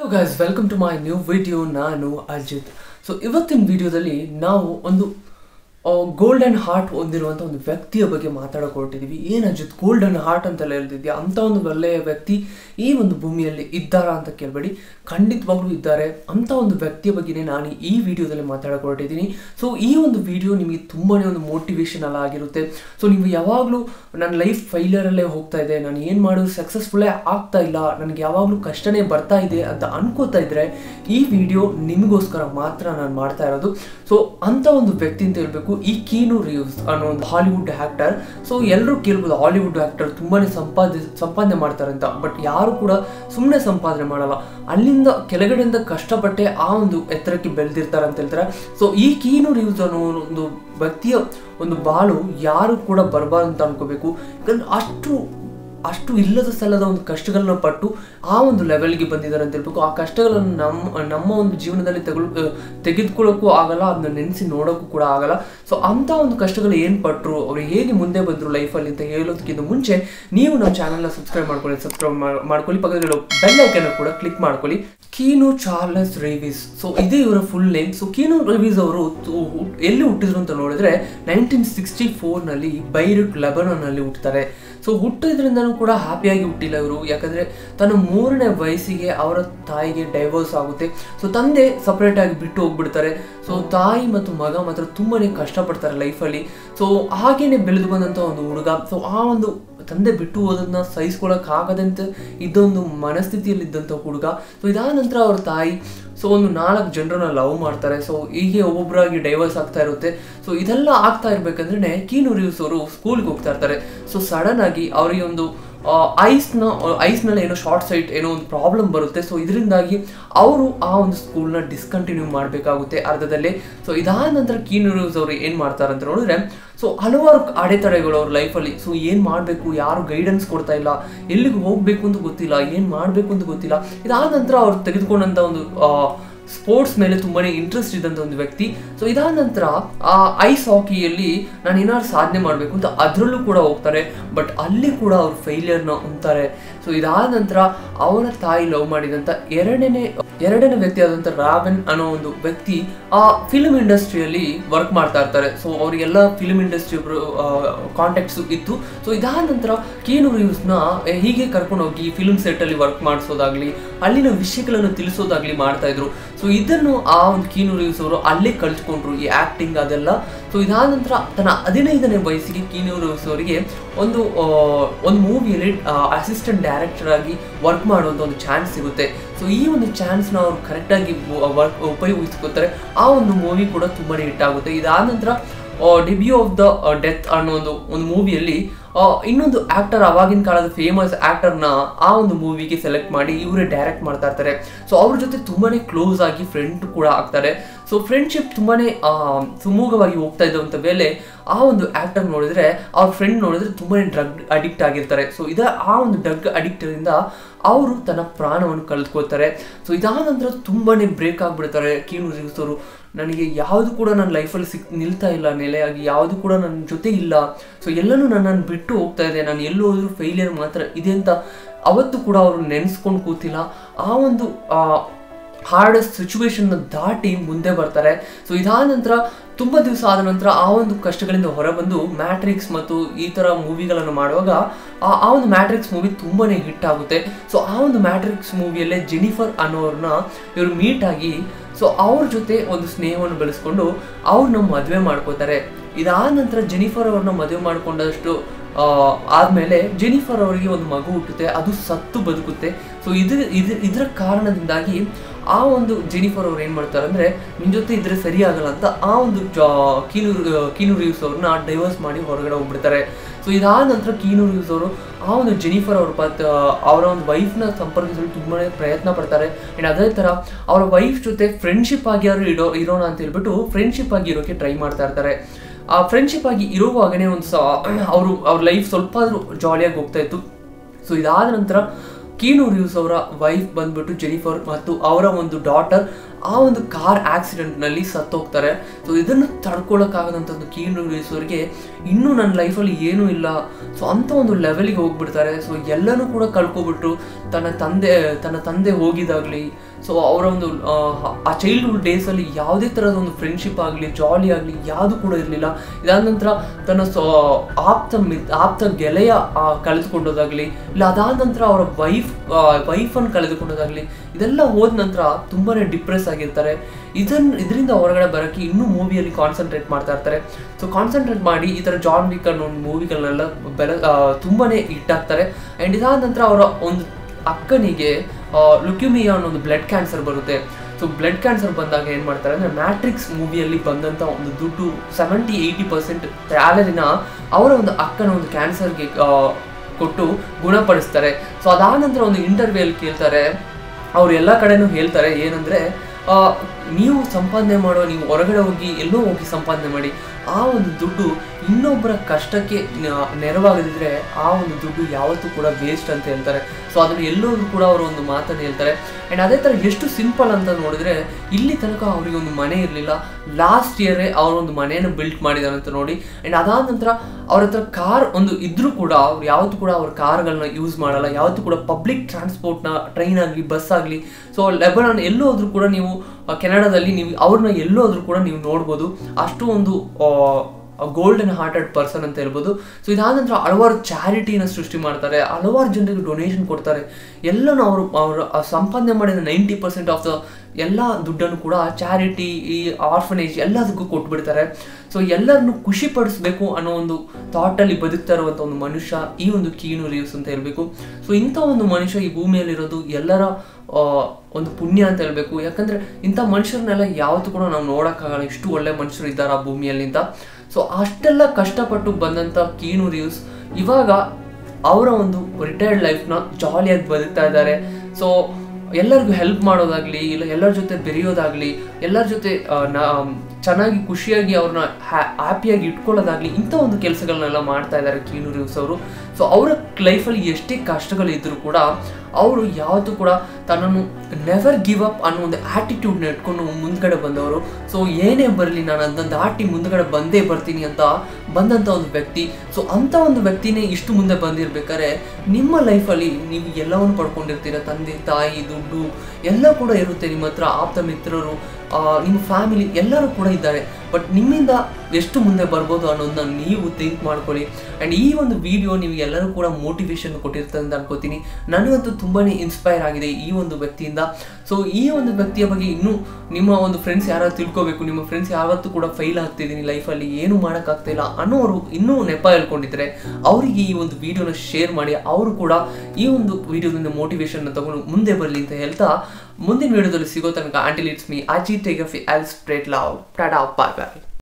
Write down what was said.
guys welcome to my new video ನಾನು Ajith so ಇವತ್ತಿನ ವಿಡಿಯೋದಲ್ಲಿ ನಾವು ಒಂದು ಗೋಲ್ಡನ್ ಹಾರ್ಟ್ ಹೊಂದಿರುವಂಥ ಒಂದು ವ್ಯಕ್ತಿಯ ಬಗ್ಗೆ ಮಾತಾಡಕ್ಕೆ ಹೊರಟಿದ್ದೀವಿ ಏನು ಅಜಿತ್ ಗೋಲ್ಡನ್ ಹಾರ್ಟ್ ಅಂತೆಲ್ಲ ಹೇಳ್ತಿದ್ಯಾ ಅಂಥ ಒಂದು ಒಳ್ಳೆಯ ವ್ಯಕ್ತಿ ಈ ಒಂದು ಭೂಮಿಯಲ್ಲಿ ಇದ್ದಾರಾ ಅಂತ ಕೇಳಬೇಡಿ ಖಂಡಿತವಾಗ್ಲೂ ಇದ್ದಾರೆ ಅಂಥ ಒಂದು ವ್ಯಕ್ತಿಯ ಬಗ್ಗೆನೇ ನಾನು ಈ ವಿಡಿಯೋದಲ್ಲಿ ಮಾತಾಡಕ್ಕೆ ಹೊರಟಿದ್ದೀನಿ ಸೊ ಈ ಒಂದು ವಿಡಿಯೋ ನಿಮಗೆ ತುಂಬಾ ಒಂದು ಮೋಟಿವೇಶನಲ್ ಆಗಿರುತ್ತೆ ಸೊ ನೀವು ಯಾವಾಗಲೂ ನನ್ನ ಲೈಫ್ ಫೈಲಿಯರಲ್ಲೇ ಹೋಗ್ತಾ ಇದೆ ನಾನು ಏನು ಮಾಡೋದು ಸಕ್ಸಸ್ಫುಲ್ಲೇ ಆಗ್ತಾ ಇಲ್ಲ ನನಗೆ ಯಾವಾಗಲೂ ಕಷ್ಟನೇ ಬರ್ತಾ ಇದೆ ಅಂತ ಅನ್ಕೋತಾ ಇದ್ರೆ ಈ ವಿಡಿಯೋ ನಿಮಗೋಸ್ಕರ ಮಾತ್ರ ನಾನು ಮಾಡ್ತಾ ಇರೋದು ಸೊ ಅಂತ ಒಂದು ವ್ಯಕ್ತಿ ಅಂತ ಹೇಳ್ಬೇಕು ಈ ಕೀನು ರಿವ್ಸ್ ಅನ್ನೋ ಒಂದು ಹಾಲಿವುಡ್ ಆಕ್ಟರ್ ಸೊ ಎಲ್ಲರೂ ಕೇಳ್ಬೋದು ಹಾಲಿವುಡ್ ಆಕ್ಟರ್ ತುಂಬಾನೇ ಸಂಪಾದ ಸಂಪಾದನೆ ಮಾಡ್ತಾರೆ ಅಂತ ಬಟ್ ಯಾರು ಕೂಡ ಸುಮ್ಮನೆ ಸಂಪಾದನೆ ಮಾಡಲ್ಲ ಅಲ್ಲಿಂದ ಕೆಳಗಡೆಯಿಂದ ಕಷ್ಟಪಟ್ಟೆ ಆ ಒಂದು ಎತ್ತರಕ್ಕೆ ಬೆಳೆದಿರ್ತಾರೆ ಅಂತ ಹೇಳ್ತಾರೆ ಸೊ ಈ ಕೀನು ರಿವ್ಸ್ ಅನ್ನೋ ಒಂದು ವ್ಯಕ್ತಿಯ ಒಂದು ಬಾಳು ಯಾರು ಕೂಡ ಬರಬಾರ್ದು ಅಂತ ಅನ್ಕೋಬೇಕು ಯಾಕಂದ್ರೆ ಅಷ್ಟು ಅಷ್ಟು ಇಲ್ಲದ ಸಲ್ಲದ ಒಂದು ಕಷ್ಟಗಳನ್ನ ಪಟ್ಟು ಆ ಒಂದು ಲೆವೆಲ್ಗೆ ಬಂದಿದ್ದಾರೆ ಅಂತ ಹೇಳ್ಬೇಕು ಆ ಕಷ್ಟಗಳನ್ನು ನಮ್ಮ ನಮ್ಮ ಒಂದು ಜೀವನದಲ್ಲಿ ತಗೊಳ್ ತೆಗೆದುಕೊಳ್ಳೋಕ್ಕೂ ಆಗಲ್ಲ ಅದನ್ನ ನೆನೆಸಿ ನೋಡೋಕ್ಕೂ ಕೂಡ ಆಗಲ್ಲ ಸೊ ಅಂಥ ಒಂದು ಕಷ್ಟಗಳು ಏನು ಪಟ್ಟರು ಅವ್ರು ಹೇಗೆ ಮುಂದೆ ಬಂದರು ಲೈಫಲ್ಲಿ ಅಂತ ಹೇಳೋದಕ್ಕಿಂತ ಮುಂಚೆ ನೀವು ನಮ್ಮ ಚಾನಲ್ನ ಸಬ್ಸ್ಕ್ರೈಬ್ ಮಾಡ್ಕೊಳ್ಳಿ ಸಬ್ಸ್ಕ್ರೈಬ್ ಮಾಡ್ಕೊಳ್ಳಿ ಪಕ್ಕದಲ್ಲಿರೋ ಬೆಲ್ ಐಕನ್ ಕೂಡ ಕ್ಲಿಕ್ ಮಾಡ್ಕೊಳ್ಳಿ ಕೀನು ಚಾರ್ಲೆಸ್ ರೇವಿಸ್ ಸೊ ಇದೇ ಇವರ full name so Keanu Reeves ಅವರು ಎಲ್ಲಿ ಹುಟ್ಟಿದ್ರು ಅಂತ ನೋಡಿದ್ರೆ ನೈನ್ಟೀನ್ ಸಿಕ್ಸ್ಟಿ ಫೋರ್ನಲ್ಲಿ ಬೈರುಟ್ ಲೆಬನಾನಲ್ಲಿ ಹುಟ್ಟುತ್ತಾರೆ ಸೊ ಹುಟ್ಟಿದ್ರಿಂದನೂ ಕೂಡ ಹ್ಯಾಪಿಯಾಗಿ ಹುಟ್ಟಿಲ್ಲ ಇವರು ಯಾಕಂದರೆ ತನ್ನ ಮೂರನೇ ವಯಸ್ಸಿಗೆ ಅವರ ತಾಯಿಗೆ ಡೈವೋರ್ಸ್ ಆಗುತ್ತೆ ಸೊ ತಂದೆ ಸಪ್ರೇಟ್ ಆಗಿ ಬಿಟ್ಟು ಹೋಗ್ಬಿಡ್ತಾರೆ ಸೊ ತಾಯಿ ಮತ್ತು ಮಗ ಮಾತ್ರ ತುಂಬಾನೇ ಕಷ್ಟಪಡ್ತಾರೆ ಲೈಫಲ್ಲಿ ಸೊ ಹಾಗೇನೆ ಬೆಳೆದು ಬಂದಂಥ ಒಂದು ಹುಡುಗ ಸೊ ಆ ಒಂದು ತಂದೆ ಬಿಟ್ಟು ಹೋದನ್ನ ಸಹಿಸ್ಕೊಳಕ್ ಆಗದಂತೆ ಇದ್ದೊಂದು ಮನಸ್ಥಿತಿಯಲ್ಲಿದ್ದಂಥ ಹುಡುಗ ಸೊ ಇದಾದ ನಂತರ ಅವ್ರ ತಾಯಿ ಸೊ ಒಂದು ನಾಲ್ಕು ಜನರನ್ನ ಲವ್ ಮಾಡ್ತಾರೆ ಸೊ ಹೀಗೆ ಒಬ್ಬೊಬ್ಬರಾಗಿ ಡೈವರ್ಸ್ ಆಗ್ತಾ ಇರುತ್ತೆ ಸೊ ಇದೆಲ್ಲ ಆಗ್ತಾ ಇರ್ಬೇಕಂದ್ರೆ ಕೀನು ರಿವ್ಸ್ ಅವರು ಸ್ಕೂಲ್ಗೆ ಹೋಗ್ತಾ ಇರ್ತಾರೆ ಸೊ ಸಡನ್ ಆಗಿ ಅವರಿಗೆ ಒಂದು ಐಸ್ನ ಐಸ್ನಲ್ಲಿ ಏನೋ ಶಾರ್ಟ್ ಸೈಟ್ ಏನೋ ಒಂದು ಪ್ರಾಬ್ಲಮ್ ಬರುತ್ತೆ ಸೊ ಇದರಿಂದಾಗಿ ಅವರು ಆ ಒಂದು ಸ್ಕೂಲ್ನ ಡಿಸ್ಕಂಟಿನ್ಯೂ ಮಾಡಬೇಕಾಗುತ್ತೆ ಅರ್ಧದಲ್ಲೇ ಸೊ ಇದಾದ ನಂತರ ಕೀನು ರಿವ್ಸ್ ಅವರು ಏನು ಮಾಡ್ತಾರೆ ಅಂತ ನೋಡಿದ್ರೆ ಸೊ ಹಲವಾರು ಅಡೆತಡೆಗಳು ಅವ್ರ ಲೈಫಲ್ಲಿ ಸೊ ಏನು ಮಾಡಬೇಕು ಯಾರು ಗೈಡೆನ್ಸ್ ಕೊಡ್ತಾ ಇಲ್ಲ ಎಲ್ಲಿಗೆ ಹೋಗಬೇಕು ಅಂತ ಗೊತ್ತಿಲ್ಲ ಏನು ಮಾಡಬೇಕು ಅಂತ ಗೊತ್ತಿಲ್ಲ ಇದಾದ ನಂತರ ಅವ್ರು ತೆಗೆದುಕೊಂಡಂಥ ಒಂದು ಸ್ಪೋರ್ಟ್ಸ್ ಮೇಲೆ ತುಂಬಾನೇ ಇಂಟ್ರೆಸ್ಟ್ ಇದ್ದಂಥ ಒಂದು ವ್ಯಕ್ತಿ ಸೊ ಇದಾದ ನಂತರ ಆ ಐಸ್ ಹಾಕಿಯಲ್ಲಿ ನಾನು ಏನಾದ್ರು ಸಾಧನೆ ಮಾಡಬೇಕು ಅಂತ ಅದರಲ್ಲೂ ಕೂಡ ಹೋಗ್ತಾರೆ ಬಟ್ ಅಲ್ಲಿ ಕೂಡ ಅವ್ರು ಫೇಲಿಯರ್ನ ಹೊಂತಾರೆ ಸೊ ಇದಾದ ನಂತರ ಅವರ ತಾಯಿ ಲವ್ ಮಾಡಿದಂಥ ಎರಡನೇ ಎರಡನೇ ವ್ಯಕ್ತಿ ಆದಂಥ ರಾವೆನ್ ಅನ್ನೋ ಒಂದು ವ್ಯಕ್ತಿ ಆ ಫಿಲ್ಮ್ ಇಂಡಸ್ಟ್ರಿಯಲ್ಲಿ ವರ್ಕ್ ಮಾಡ್ತಾ ಇರ್ತಾರೆ ಸೊ ಅವರಿಗೆಲ್ಲ ಫಿಲ್ಮ್ ಇಂಡಸ್ಟ್ರಿ ಕಾಂಟ್ಯಾಕ್ಟ್ಸ್ ಇತ್ತು ಸೊ ಇದಾದ ನಂತರ ಕೀನು ರಿವ್ಸ್ನ ಹೀಗೆ ಕರ್ಕೊಂಡು ಹೋಗಿ ಫಿಲ್ಮ್ ಸೆಟ್ಟಲ್ಲಿ ವರ್ಕ್ ಮಾಡಿಸೋದಾಗ್ಲಿ ಅಲ್ಲಿನ ವಿಷಯಗಳನ್ನು ತಿಳಿಸೋದಾಗ್ಲಿ ಮಾಡ್ತಾ ಇದ್ರು ಸೊ ಇದನ್ನು ಆ ಒಂದು ಕೀನು ರಿವ್ಸ್ ಅವರು ಅಲ್ಲೇ ಕಲ್ತ್ಕೊಂಡ್ರು ಈ ಆಕ್ಟಿಂಗ್ ಅದೆಲ್ಲ ಸೊ ಇದಾದ ನಂತರ ತನ್ನ ಹದಿನೈದನೇ ವಯಸ್ಸಿಗೆ ಕೀನು ರಿವ್ಸ್ ಅವರಿಗೆ ಒಂದು ಒಂದು ಮೂವಿಯಲ್ಲಿ ಅಸಿಸ್ಟೆಂಟ್ ಡೈರೆಕ್ಟರ್ ಆಗಿ ವರ್ಕ್ ಮಾಡುವಂಥ ಒಂದು ಚಾನ್ಸ್ ಸಿಗುತ್ತೆ ಸೊ ಈ ಒಂದು ಚಾನ್ಸ್ನ ಅವ್ರು ಕರೆಕ್ಟಾಗಿ ವರ್ಕ್ ಉಪಯೋಗಿಸ್ಕೋತಾರೆ ಆ ಒಂದು ಮೂವಿ ಕೂಡ ತುಂಬಾ ಹಿಟ್ ಆಗುತ್ತೆ ಇದಾದ ನಂತರ ಡೆಬ್ಯೂ ಆಫ್ ದ ಡೆತ್ ಅನ್ನೋ ಒಂದು ಒಂದು ಮೂವಿಯಲ್ಲಿ ಇನ್ನೊಂದು ಆಕ್ಟರ್ ಅವಾಗಿನ ಕಾಲದ ಫೇಮಸ್ ಆಕ್ಟರ್ನ ಆ ಒಂದು ಮೂವಿಗೆ ಸೆಲೆಕ್ಟ್ ಮಾಡಿ ಇವರೇ ಡೈರೆಕ್ಟ್ ಮಾಡ್ತಾ ಇರ್ತಾರೆ ಸೊ ಅವ್ರ ಜೊತೆ ತುಂಬಾನೇ ಕ್ಲೋಸ್ ಆಗಿ ಫ್ರೆಂಡ್ ಕೂಡ ಆಗ್ತಾರೆ ಸೊ ಫ್ರೆಂಡ್ಶಿಪ್ ತುಂಬಾನೇ ಸುಮೂಗವಾಗಿ ಹೋಗ್ತಾ ಇದ್ದಂಥ ವೇಳೆ ಆ ಒಂದು ಆಕ್ಟರ್ ನೋಡಿದ್ರೆ ಅವ್ರ ಫ್ರೆಂಡ್ ನೋಡಿದ್ರೆ ತುಂಬಾನೇ ಡ್ರಗ್ ಅಡಿಕ್ಟ್ ಆಗಿರ್ತಾರೆ ಸೊ ಇದ ಆ ಒಂದು ಡ್ರಗ್ ಅಡಿಕ್ಟರಿಂದ ಅವರು ತನ್ನ ಪ್ರಾಣವನ್ನು ಕಳೆದುಕೊಳ್ತಾರೆ ಸೊ ಇದಾದ ನಂತರ ತುಂಬಾನೇ ಬ್ರೇಕ್ ಆಗಿಬಿಡ್ತಾರೆ ಕೀನು ರಿವ್ಸ್ ಅವರು ನನಗೆ ಯಾವುದು ಕೂಡ ನನ್ನ ಲೈಫಲ್ಲಿ ಸಿಕ್ ನಿಲ್ತಾ ಇಲ್ಲ ನೆಲೆಯಾಗಿ ಯಾವುದು ಕೂಡ ನನ್ನ ಜೊತೆ ಇಲ್ಲ ಸೊ ಎಲ್ಲನೂ ನನ್ನನ್ನು ಬಿಟ್ಟು ಹೋಗ್ತಾ ಇದೆ ನಾನು ಎಲ್ಲೂ ಹೋದ್ರೂ ಫೇಲಿಯರ್ ಮಾತ್ರ ಇದೆ ಅಂತ ಅವತ್ತು ಕೂಡ ಅವರು ನೆನೆಸ್ಕೊಂಡು ಕೂತಿಲ್ಲ ಆ ಒಂದು ಹಾರ್ಡೆಸ್ಟ್ ಸಿಚುವೇಶನ್ನ ದಾಟಿ ಮುಂದೆ ಬರ್ತಾರೆ ಸೊ ಇದಾದ ನಂತರ ತುಂಬ ದಿವಸ ಆದ ನಂತರ ಆ ಒಂದು ಕಷ್ಟಗಳಿಂದ ಹೊರಬಂದು ಮ್ಯಾಟ್ರಿಕ್ಸ್ ಮತ್ತು ಈ ಥರ ಮೂವಿಗಳನ್ನು ಮಾಡುವಾಗ ಆ ಒಂದು ಮ್ಯಾಟ್ರಿಕ್ಸ್ ಮೂವಿ ತುಂಬಾ ಹಿಟ್ ಆಗುತ್ತೆ ಸೊ ಆ ಒಂದು ಮ್ಯಾಟ್ರಿಕ್ಸ್ ಮೂವಿಯಲ್ಲೇ ಜೆನಿಫರ್ ಅನ್ನೋರನ್ನ ಇವರು ಮೀಟ್ ಆಗಿ ಸೊ ಅವ್ರ ಜೊತೆ ಒಂದು ಸ್ನೇಹವನ್ನು ಬೆಳೆಸ್ಕೊಂಡು ಅವ್ರನ್ನ ಮದುವೆ ಮಾಡ್ಕೋತಾರೆ ಇದಾದ ನಂತರ ಜೆನಿಫರ್ ಅವ್ರನ್ನ ಮದುವೆ ಮಾಡ್ಕೊಂಡಷ್ಟು ಆದಮೇಲೆ ಜೆನಿಫರ್ ಅವರಿಗೆ ಒಂದು ಮಗು ಹುಟ್ಟುತ್ತೆ ಅದು ಸತ್ತು ಬದುಕುತ್ತೆ ಸೊ ಇದ್ರ ಇದ್ರ ಇದರ ಕಾರಣದಿಂದಾಗಿ ಆ ಒಂದು ಜೆನಿಫರ್ ಅವ್ರು ಏನು ಮಾಡ್ತಾರೆ ಅಂದರೆ ನಿನ್ನ ಜೊತೆ ಇದ್ರೆ ಸರಿ ಆಗಲ್ಲ ಅಂತ ಆ ಒಂದು ಜಾ ಕೀನು ಕೀನು ರಿವ್ಸ್ ಅವ್ರನ್ನ ಡೈವರ್ಸ್ ಮಾಡಿ ಹೊರಗಡೆ ಹೋಗ್ಬಿಡ್ತಾರೆ ಸೊ ಇದಾದ ನಂತರ ಕೀನು ರಿವ್ಸ್ ಅವರು ಆ ಒಂದು ಜೆನಿಫರ್ ಅವ್ರ ಪತ್ ಅವರ ಒಂದು ವೈಫ್ನ ಸಂಪರ್ಕಿಸಲು ತುಂಬಾ ಪ್ರಯತ್ನ ಪಡ್ತಾರೆ ಆ್ಯಂಡ್ ಅದೇ ಥರ ಅವರ ವೈಫ್ ಜೊತೆ ಫ್ರೆಂಡ್ಶಿಪ್ ಆಗಿ ಅವರು ಇಡೋ ಇರೋಣ ಅಂತ ಹೇಳ್ಬಿಟ್ಟು ಫ್ರೆಂಡ್ಶಿಪ್ ಆಗಿ ಇರೋಕ್ಕೆ ಟ್ರೈ ಮಾಡ್ತಾ ಇರ್ತಾರೆ ಆ ಫ್ರೆಂಡ್ಶಿಪ್ ಆಗಿ ಇರುವಾಗನೇ ಒಂದು ಸ ಅವರು ಅವ್ರ ಲೈಫ್ ಸ್ವಲ್ಪ ಆದರೂ ಜಾಲಿಯಾಗಿ ಹೋಗ್ತಾ ಇತ್ತು ಸೊ ಇದಾದ ನಂತರ ಕೀನು ರಿವ್ಸ್ ಅವರ ವೈಫ್ ಬಂದ್ಬಿಟ್ಟು ಜೆನಿಫರ್ ಮತ್ತು ಅವರ ಒಂದು ಡಾಟರ್ ಆ ಒಂದು ಕಾರ್ ಆಕ್ಸಿಡೆಂಟ್ನಲ್ಲಿ ಸತ್ತೋಗ್ತಾರೆ ಸೊ ಇದನ್ನು ತಡ್ಕೊಳಕ್ಕಾಗದಂಥ ಒಂದು ಕೀನು ರಿವ್ಸ್ ಅವರಿಗೆ ಇನ್ನೂ ನನ್ನ ಲೈಫಲ್ಲಿ ಏನೂ ಇಲ್ಲ ಸೊ ಅಂಥ ಒಂದು ಲೆವೆಲಿಗೆ ಹೋಗ್ಬಿಡ್ತಾರೆ ಸೊ ಎಲ್ಲನೂ ಕೂಡ ಕಳ್ಕೊಬಿಟ್ರು ತನ್ನ ತಂದೆ ತನ್ನ ತಂದೆ ಹೋಗಿದಾಗಲಿ ಸೊ ಅವರ ಒಂದು ಆ, ಆ ಚೈಲ್ಡ್ಹುಡ್ ಡೇಸಲ್ಲಿ ಯಾವುದೇ ಥರದ ಒಂದು ಫ್ರೆಂಡ್ಶಿಪ್ ಆಗಲಿ ಜಾಲಿ ಆಗಲಿ ಯಾವುದು ಕೂಡ ಇರಲಿಲ್ಲ ಇದಾದ ನಂತರ ತನ್ನ ಸ್ವ ಆಪ್ತ ಮಿತ್ ಆಪ್ತ ಗೆಳೆಯ ಆ, ಕಳೆದುಕೊಂಡೋದಾಗಲಿ ಇಲ್ಲ ಅದಾದ ನಂತರ ಅವರ ವೈಫ್ ವೈಫನ್ನು ಕಳೆದುಕೊಂಡೋದಾಗಲಿ ಇದೆಲ್ಲ ಹೋದ ನಂತರ ತುಂಬಾ ಡಿಪ್ರೆಸ್ ಆಗಿರ್ತಾರೆ ಇದನ್ನ ಇದರಿಂದ ಹೊರಗಡೆ ಬರೋಕ್ಕೆ ಇನ್ನೂ ಮೂವಿಯಲ್ಲಿ ಕಾನ್ಸಂಟ್ರೇಟ್ ಮಾಡ್ತಾ ಇರ್ತಾರೆ ಸೊ ಕಾನ್ಸಂಟ್ರೇಟ್ ಮಾಡಿ ಈ ಥರ ಜಾನ್ ವಿಕ್ ಅನ್ನೋ ಒಂದು ಮೂವಿಗಳನ್ನೆಲ್ಲ ಬೆಲೆ ತುಂಬಾ ಹಿಟ್ ಆಗ್ತಾರೆ ಆ್ಯಂಡ್ ಇದಾದ ನಂತರ ಅವರ ಒಂದು ಅಕ್ಕನಿಗೆ ಲುಕ್ಯುಮಿಯಾ ಅನ್ನೋ ಒಂದು ಬ್ಲಡ್ ಕ್ಯಾನ್ಸರ್ ಬರುತ್ತೆ ಸೊ ಬ್ಲಡ್ ಕ್ಯಾನ್ಸರ್ ಬಂದಾಗ ಏನು ಮಾಡ್ತಾರೆ ಅಂದರೆ ಮ್ಯಾಟ್ರಿಕ್ಸ್ ಮೂವಿಯಲ್ಲಿ ಬಂದಂಥ ಒಂದು ದುಡ್ಡು ಸೆವೆಂಟಿ ಏಯ್ಟಿ ಪರ್ಸೆಂಟ್ ಸ್ಯಾಲರಿನ ಅವರ ಒಂದು ಅಕ್ಕನ ಒಂದು ಕ್ಯಾನ್ಸರ್ಗೆ ಕೊಟ್ಟು ಗುಣಪಡಿಸ್ತಾರೆ ಸೊ ಅದಾದ ನಂತರ ಒಂದು ಇಂಟರ್ವ್ಯೂಯಲ್ಲಿ ಕೇಳ್ತಾರೆ ಅವ್ರು ಎಲ್ಲ ಕಡೆನೂ ಹೇಳ್ತಾರೆ ಏನಂದರೆ ನೀವು ಸಂಪಾದನೆ ಮಾಡೋ ನೀವು ಹೊರಗಡೆ ಹೋಗಿ ಎಲ್ಲೋ ಹೋಗಿ ಸಂಪಾದನೆ ಮಾಡಿ ಆ ಒಂದು ದುಡ್ಡು ಇನ್ನೊಬ್ಬರ ಕಷ್ಟಕ್ಕೆ ನ- ನೆರವಾಗದಿದ್ರೆ ಆ ಒಂದು ದುಡ್ಡು ಯಾವತ್ತೂ ಕೂಡ ವೇಸ್ಟ್ ಅಂತ ಹೇಳ್ತಾರೆ ಸೊ ಅದನ್ನು ಎಲ್ಲೋದ್ರೂ ಕೂಡ ಅವರು ಒಂದು ಮಾತನ್ನು ಹೇಳ್ತಾರೆ ಆ್ಯಂಡ್ ಅದೇ ಥರ ಎಷ್ಟು ಸಿಂಪಲ್ ಅಂತ ನೋಡಿದ್ರೆ ಇಲ್ಲಿ ತನಕ ಅವರಿಗೆ ಒಂದು ಮನೆ ಇರಲಿಲ್ಲ ಲಾಸ್ಟ್ ಇಯರೇ ಅವರೊಂದು ಮನೆಯನ್ನು ಬಿಲ್ಟ್ ಮಾಡಿದ್ದಾರೆ ಅಂತ ನೋಡಿ ಆ್ಯಂಡ್ ಅದಾದ ನಂತರ ಅವ್ರ ಹತ್ರ ಕಾರ್ ಒಂದು ಇದ್ರೂ ಕೂಡ ಅವ್ರು ಯಾವತ್ತೂ ಕೂಡ ಅವ್ರ ಕಾರ್ಗಳನ್ನ ಯೂಸ್ ಮಾಡಲ್ಲ ಯಾವತ್ತೂ ಕೂಡ ಪಬ್ಲಿಕ್ ಟ್ರಾನ್ಸ್ಪೋರ್ಟ್ನ ಟ್ರೈನ್ ಆಗಲಿ ಬಸ್ ಆಗಲಿ ಸೊ ಲೆಬನಾನ್ ಎಲ್ಲೋದ್ರೂ ಕೂಡ ನೀವು ಆ, ಕೆನಡಾದಲ್ಲಿ ನೀವು ಅವ್ರನ್ನ ಎಲ್ಲೋದ್ರೂ ಕೂಡ ನೀವು ನೋಡ್ಬೋದು ಅಷ್ಟು ಒಂದು ಗೋಲ್ಡನ್ ಹಾರ್ಟೆಡ್ ಪರ್ಸನ್ ಅಂತ ಹೇಳ್ಬೋದು ಸೊ ಇದಾದ ನಂತರ ಹಲವಾರು ಚಾರಿಟಿನ ಸೃಷ್ಟಿ ಮಾಡ್ತಾರೆ ಹಲವಾರು ಜನರಿಗೆ ಡೊನೇಷನ್ ಕೊಡ್ತಾರೆ ಎಲ್ಲನೂ ಅವರು ಅವರು ಸಂಪಾದನೆ ಮಾಡಿದ ನೈಂಟಿ ಪರ್ಸೆಂಟ್ ಆಫ್ ದ ಎಲ್ಲ ದುಡ್ಡನ್ನು ಕೂಡ ಚಾರಿಟಿ ಈ ಆರ್ಫನೇಜ್ ಎಲ್ಲದಕ್ಕೂ ಕೊಟ್ಬಿಡ್ತಾರೆ ಸೊ ಎಲ್ಲರನ್ನು ಖುಷಿ ಪಡಿಸ್ಬೇಕು ಅನ್ನೋ ಒಂದು ಥಾಟಲ್ಲಿ ಬದುಕ್ತಾ ಇರುವಂಥ ಒಂದು ಮನುಷ್ಯ ಈ ಒಂದು ಕೀನು ರೀವ್ಸ್ ಅಂತ ಹೇಳ್ಬೇಕು ಸೊ ಇಂಥ ಒಂದು ಮನುಷ್ಯ ಈ ಭೂಮಿಯಲ್ಲಿರೋದು ಎಲ್ಲರ ಆ, ಒಂದು ಪುಣ್ಯ ಅಂತ ಹೇಳ್ಬೇಕು ಯಾಕಂದ್ರೆ ಇಂಥ ಮನುಷ್ಯರನ್ನೆಲ್ಲ ಯಾವತ್ತೂ ಕೂಡ ನಾವು ನೋಡೋಕ್ಕಾಗಲ್ಲ ಇಷ್ಟು ಒಳ್ಳೆ ಮನುಷ್ಯರು ಇದ್ದಾರೆ ಆ ಭೂಮಿಯಲ್ಲಿ ಅಂತ ಸೊ ಅಷ್ಟೆಲ್ಲ ಕಷ್ಟಪಟ್ಟು ಬಂದಂಥ ಕೀನು ರೀವ್ಸ್ ಇವಾಗ ಅವರ ಒಂದು ರಿಟೈರ್ಡ್ ಲೈಫ್ನ ಜಾಲಿಯಾಗಿ ಬದುಕ್ತಾ ಇದ್ದಾರೆ ಸೊ ಎಲ್ಲರಿಗೂ ಹೆಲ್ಪ್ ಮಾಡೋದಾಗ್ಲಿ ಇಲ್ಲ ಎಲ್ಲರ ಜೊತೆ ಬೆರೆಯೋದಾಗ್ಲಿ ಎಲ್ಲರ ಜೊತೆ ಆ, ನಾ- ಚೆನ್ನಾಗಿ ಖುಷಿಯಾಗಿ ಅವ್ರನ್ನ ಹ್ಯಾಪಿಯಾಗಿ ಇಟ್ಕೊಳ್ಳೋದಾಗ್ಲಿ ಇಂಥ ಒಂದು ಕೆಲಸಗಳನ್ನೆಲ್ಲ ಮಾಡ್ತಾ ಇದ್ದಾರೆ ಕೀನು ರೀವ್ಸ್ ಅವರು ಸೊ ಅವರ ಲೈಫಲ್ಲಿ ಎಷ್ಟೇ ಕಷ್ಟಗಳಿದ್ದರೂ ಕೂಡ ಅವರು ಯಾವತ್ತೂ ಕೂಡ ತನ್ನನ್ನು ನೆವರ್ ಗಿವ್ ಅಪ್ ಅನ್ನೋ ಒಂದು ಆಟಿಟ್ಯೂಡ್ನ ಇಟ್ಕೊಂಡು ಮುಂದ್ಗಡೆ ಬಂದವರು ಸೊ ಏನೇ ಬರಲಿ ನಾನು ಅದನ್ನ ದಾಟಿ ಮುಂದ್ಗಡೆ ಬಂದೇ ಬರ್ತೀನಿ ಅಂತ ಬಂದಂಥ ಒಂದು ವ್ಯಕ್ತಿ ಸೊ ಅಂಥ ಒಂದು ವ್ಯಕ್ತಿನೇ ಇಷ್ಟು ಮುಂದೆ ಬಂದಿರ್ಬೇಕಾದ್ರೆ ನಿಮ್ಮ ಲೈಫಲ್ಲಿ ನೀವು ಎಲ್ಲವನ್ನು ಪಡ್ಕೊಂಡಿರ್ತೀರ ತಂದೆ ತಾಯಿ ದುಡ್ಡು ಎಲ್ಲ ಕೂಡ ಇರುತ್ತೆ ನಿಮ್ಮ ಹತ್ರ ಆಪ್ತ ಮಿತ್ರರು ಆ, ನಿಮ್ಮ ಫ್ಯಾಮಿಲಿ ಎಲ್ಲರೂ ಕೂಡ ಇದ್ದಾರೆ ಬಟ್ ನಿಮ್ಮಿಂದ ಎಷ್ಟು ಮುಂದೆ ಬರ್ಬೋದು ಅನ್ನೋದನ್ನ ನೀವು ಥಿಂಕ್ ಮಾಡ್ಕೊಳ್ಳಿ ಆ್ಯಂಡ್ ಈ ಒಂದು ವಿಡಿಯೋ ನೀವು ಎಲ್ಲರೂ ಕೂಡ ಮೋಟಿವೇಶನ್ ಕೊಟ್ಟಿರ್ತದೆ ಅಂತ ಅನ್ಕೋತೀನಿ ನನಗಂತೂ ತುಂಬಾ ಇನ್ಸ್ಪೈರ್ ಆಗಿದೆ ಈ ಒಂದು ವ್ಯಕ್ತಿಯಿಂದ ಸೊ ಈ ಒಂದು ವ್ಯಕ್ತಿಯ ಬಗ್ಗೆ ಇನ್ನೂ ನಿಮ್ಮ ಒಂದು ಫ್ರೆಂಡ್ಸ್ ಯಾರು ತಿಳ್ಕೊಬೇಕು ನಿಮ್ಮ ಫ್ರೆಂಡ್ಸ್ ಯಾವತ್ತೂ ಕೂಡ ಫೈಲ್ ಆಗ್ತಿದ್ದೀನಿ ಲೈಫಲ್ಲಿ ಏನು ಮಾಡೋಕ್ಕಾಗ್ತಿಲ್ಲ ಅನ್ನೋರು ಇನ್ನೂ ನೆಪ ಹೇಳ್ಕೊಂಡಿದ್ರೆ ಅವರಿಗೆ ಈ ಒಂದು ವಿಡಿಯೋನ ಶೇರ್ ಮಾಡಿ ಅವರು ಕೂಡ ಈ ಒಂದು ವಿಡಿಯೋದಿಂದ ಮೋಟಿವೇಶನ್ ತಗೊಂಡು ಮುಂದೆ ಬರಲಿ ಅಂತ ಹೇಳ್ತಾ ಮುಂದಿನ ವಿಡಿಯೋದಲ್ಲಿ ಸಿಗೋ ತನಕ until it's me Aji take F L spread love tata bye bye